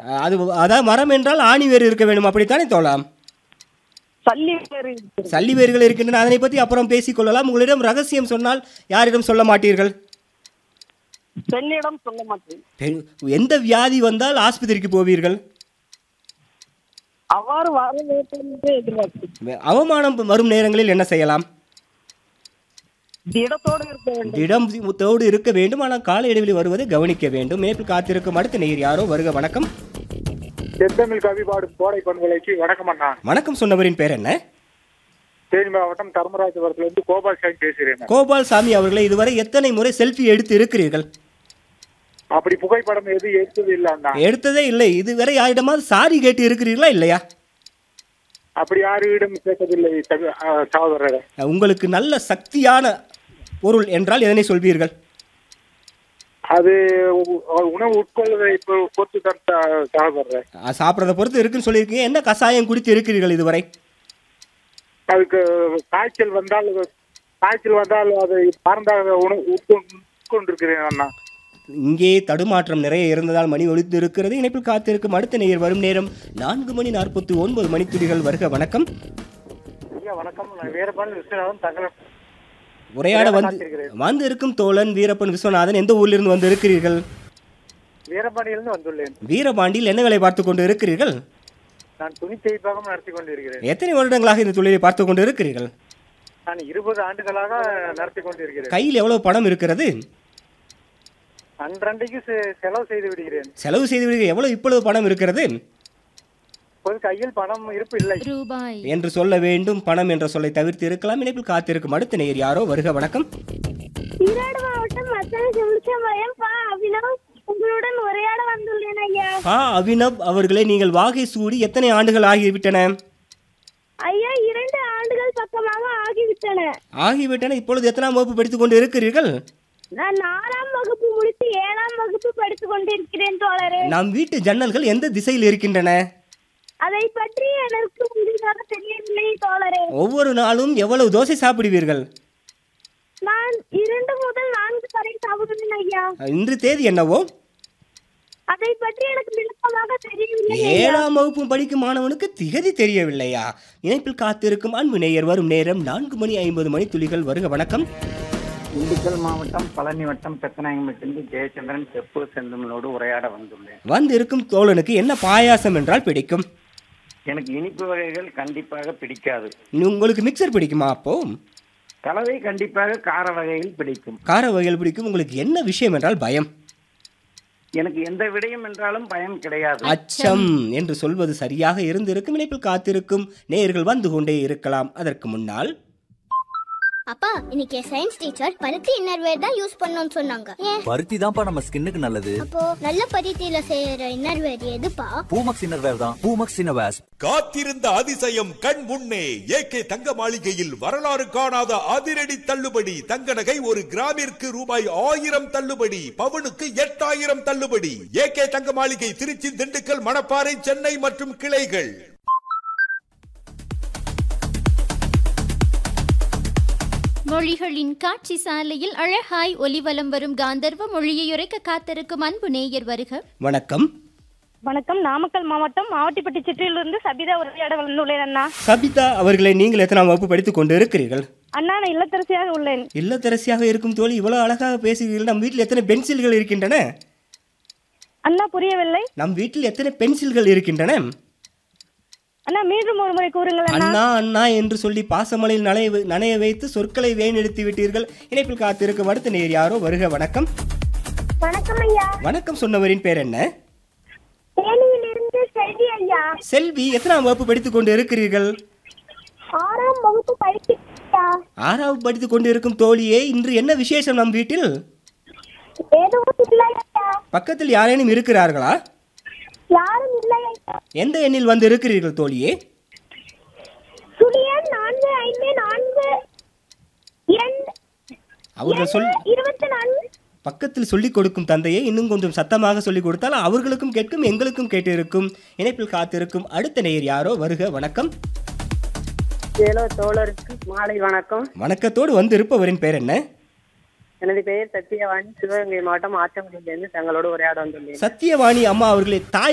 அது அதாவது மரம் என்றால் ஆணி வேர் இருக்க வேண்டும் அப்படித்தானே தோழாம் சல்லி வேறு இருக்கிறது. சல்லி வேர்கள் இருக்கின்றன அதனை பற்றி அப்புறம் பேசிக்கொள்ளலாம் உங்களிடம் ரகசியம் சொன்னால் யாரிடம் சொல்ல மாட்டீர்கள் பெண்ணிடம் சொல்ல மாட்டேன் பெ- எந்த வியாதி வந்தால் ஆஸ்பத்திரிக்கு போவீர்கள் அவ்வாறு வர வேண்டும் என்று எதிர்பார்க்கிறேன் அவமானம் வரும் நேரங்களில் என்ன செய்யலாம் திடத்தோடு இருக்க வேண்டும் திடம் தோடு இருக்க வேண்டும் ஆனால் கால இடைவெளி வருவதை கவனிக்க வேண்டும் மேற்கில் காத்திருக்கும் அடுத்த நேர் யாரோ வருக வணக்கம் செந்தமிழ் கவி பாடும் கோடை பண்பலைக்கு வணக்கம் அண்ணா வணக்கம் சொன்னவரின் பேர் என்ன தேனி மாவட்டம் தர்மராஜபுரத்துல இருந்து கோபால் சாமி பேசுகிறேன் கோபால் சாமி அவர்களை இதுவரை எத்தனை முறை செல்ஃபி எடுத்து இருக்கிறீர்கள் அப்படி புகைப்படம் எதுவும் எடுத்தது இல்ல அண்ணா எடுத்ததே இல்லை இதுவரை யாரிடமாவது சாரி கேட்டு இருக்கிறீர்களா இல்லையா அப்படி யாரிடம் கேட்டதில்லை தகு- ஆ, சகோதரரே உங்களுக்கு நல்ல சக்தியான பொருள் என்றால் எதனை சொல்வீர்கள் அது உ- உணவு உட்கொள்வதை இப்போ பொறுத்து தான் ச- சகோதரரே அஹ், சாப்பிட்றத பொறுத்து இருக்குன்னு சொல்லியிருக்கீங்க என்ன கஷாயம் குடித்து இருக்கிறீர்கள் இதுவரை அதுக்கு காய்ச்சல் வந்தால் காய்ச்சல் வந்தால் அதை மறந்தாக உணவு உட்கொண்டு உட்கொண்டிருக்கிறேன் அண்ணா இங்கே தடுமாற்றம் நிறைய இருந்ததால் மணி ஒலித்து இருக்கிறது இணைப்பில் காத்திருக்கும் அடுத்த நேயர் வரும் நேரம் நான்கு மணி நாற்பத்தி ஒன்பது மணித்துளிகள் வருக வணக்கம் ஐயா வணக்கம் நான் வீரபாண்டி விஸ்வநாதன் தகவல் உரையாட வந்து வந்து இருக்கும் தோழன் வீரப்பன் விஸ்வநாதன் எந்த ஊரிலிருந்து வந்து இருக்கிறீர்கள் வீரபாண்டியிலிருந்து வந்துள்ளேன் வீரபாண்டியில் என்ன வேலை பார்த்து கொண்டு இருக்கிறீர்கள் நான் துணி தேய்ப்பாகம் நடத்தி கொண்டிருக்கிறேன் எத்தனை வருடங்களாக இந்த தொழிலை பார்த்து கொண்டு இருக்கிறீர்கள் நான் இருபது ஆண்டுகளாக நடத்தி கொண்டிருக்கிறேன் கையில் எவ்வளவு பணம் இருக்கிறது அன்றன்றைக்கு செ- செலவு செய்து விடுகிறேன் செலவு செய்து விடுங்க எவ்வளவு இப்பொழுது பணம் இருக்கிறது இப்போது கையில் பணம் இருப்பு இல்லை ரூபாய் என்று சொல்ல வேண்டும் பணம் என்ற சொல்லை தவிர்த்து இருக்கலாம் இணைப்பில் காத்திருக்கும் அடுத்த நேயர் யாரோ வருக வணக்கம் ஈரோடு மாவட்டம் மத்தன சிம்சமயம் பா அபினவ் உங்களுடன் உரையாட வந்துள்ளேன் ஐயா பா அபினவ் அவர்களே நீங்கள் வாகை சூடி எத்தனை ஆண்டுகள் ஆகிவிட்டன ஐயா இரண்டு ஆண்டுகள் பக்கமாக ஆகிவிட்டன ஆகிவிட்டன இப்பொழுது எத்தனாம் வகுப்பு படித்துக் கொண்டு இருக்கிறீர்கள் நான் நாலாம் வகுப்பு முடித்து ஏழாம் வகுப்பு படித்துக் கொண்டிருக்கிறேன் தோழரே நம் வீட்டு ஜன்னல்கள் எந்த திசையில் இருக்கின்றன அதை பற்றி எனக்கு முழுதாக தெரியவில்லை தோழரே ஒவ்வொரு நாளும் எவ்வளவு தோசை சாப்பிடுவீர்கள் நான் இரண்டு முதல் நான்கு வரை சாப்பிடுவேன் ஐயா இன்று தேதி என்னவோ அதை பற்றி எனக்கு விளக்கமாக தெரியவில்லை ஐயா. ஏழாம் வகுப்பு படிக்கும் மாணவனுக்கு திகதி தெரியவில்லையா இணைப்பில் காத்திருக்கும் அன்பு நேயர் வரும் நேரம் நான்கு மணி ஐம்பது மணி துளிகள் வருக வணக்கம் திண்டுக்கல் மாவட்டம் பழனி வட்டம் பெத்தநாயகம்பட்டிலிருந்து ஜெயச்சந்திரன் செப்பு செந்தமிழோடு உரையாட வந்துள்ளேன் வந்து இருக்கும் தோழனுக்கு என்ன பாயாசம் என்றால் பிடிக்கும் எனக்கு இனிப்பு வகைகள் கண்டிப்பாக பிடிக்காது உங்களுக்கு மிக்சர் பிடிக்குமா அப்போ கலவை கண்டிப்பாக கார வகைகள் பிடிக்கும் கார வகைகள் பிடிக்கும் உங்களுக்கு என்ன விஷயம் என்றால் பயம் எனக்கு எந்த விடயம் என்றாலும் பயம் கிடையாது அச்சம் என்று சொல்வது சரியாக இருந்திருக்கும் இணைப்பில் காத்திருக்கும் நேயர்கள் வந்து கொண்டே இருக்கலாம் அதற்கு முன்னால் அப்பா இன்னைக்கு சயின்ஸ் டீச்சர் பருத்தி இன்னர்வேர் தான் யூஸ் பண்ணணும்னு சொன்னாங்க ஏன் பருத்தி தான்ப்பா நம்ம ஸ்கின்னுக்கு நல்லது அப்போ நல்ல பருத்தியில செய்யற இன்னர்வேர் எதுப்பா பூமக்ஸ் இன்னர்வேர் தான் பூமக்ஸ் இன்னர்வேர்ஸ் காத்திருந்த அதிசயம் கண் முன்னே ஏகே தங்க மாளிகையில் வரலாறு காணாத அதிரடி தள்ளுபடி தங்க நகை ஒரு கிராமிற்கு ரூபாய் ஆயிரம் தள்ளுபடி பவுனுக்கு எட்டாயிரம் தள்ளுபடி ஏகே தங்க மாளிகை திருச்சி திண்டுக்கல் மணப்பாறை சென்னை மற்றும் கிளைகள் மொழிகளின் காட்சி சாலையில் அழகாய் ஒலிவலம் வரும் காந்தர்வ மொழியை உரைக்க காத்திருக்கும் அன்பு நேயர் வருக வணக்கம் வணக்கம் நாமக்கல் மாவட்டம் மாவட்டிப்பட்டி சிற்றிலிருந்து சபிதா உரையாட வந்துள்ளேன் அண்ணா சபிதா அவர்களை நீங்கள் எத்தனாம் வகுப்பு படித்துக் கொண்டு இருக்கிறீர்கள் அண்ணா நான் இல்லத்தரசியாக உள்ளேன் இல்லத்தரசியாக இருக்கும் தோழி இவ்வளவு அழகாக பேசுகிறீர்கள் நம் வீட்டில் எத்தனை பென்சில்கள் இருக்கின்றன அண்ணா புரியவில்லை நம் வீட்டில் எத்தனை பென்சில்கள் இருக்கின்றன அண்ணா மீண்டும் ஒரு முறை கூறுங்கள் அண்ணா அண்ணா அண்ணா என்று சொல்லி பாசமலையில் நனைய வை- நனைய வைத்து சொற்களை வேணெடுத்து விட்டீர்கள் இணைப்பில் காத்திருக்கும் அடுத்த நேர் யாரோ வருக வணக்கம் வணக்கம் ஐயா வணக்கம் சொன்னவரின் பேர் என்ன தேனியிலிருந்து செல்வி ஐயா செல்வி எத்தனாம் வகுப்பு படித்துக் கொண்டு இருக்கிறீர்கள் ஆறாம் வகுப்பு படிக்கிறா ஆறாவது படித்துக் கொண்டு இருக்கும் தோழியே இன்று என்ன விசேஷம் நம் வீட்டில் எதுவும் இல்லை ஐயா பக்கத்தில் யாரேனும் இருக்கிறார்களா யாரும் இல்லை ஐயா எந்த எண்ணில் வந்து இருக்கிறீர்கள் தோழியே சுழியன் நான்கு ஐந்து நான்கு இரண்டு அவர்கள் சொல் இருபத்தி நான்கு பக்கத்தில் சொல்லிக் கொடுக்கும் தந்தையை இன்னும் கொஞ்சம் சத்தமாக சொல்லிக் கொடுத்தால் அவர்களுக்கும் கேட்கும் எங்களுக்கும் கேட்டிருக்கும் இணைப்பில் காத்திருக்கும் அடுத்த நேயர் யாரோ வருக வணக்கம் ஏலோ தோழருக்கு மாலை வணக்கம் வணக்கத்தோடு வந்து இருப்பவரின் பேர் என்ன எனது பெயர் சத்யவாணி சிவகங்கை மாவட்டம் ஆச்சங்குடியிலிருந்து தங்களோடு உரையாட வந்துள்ளேன் சத்தியவாணி அம்மா அவர்களை தாய்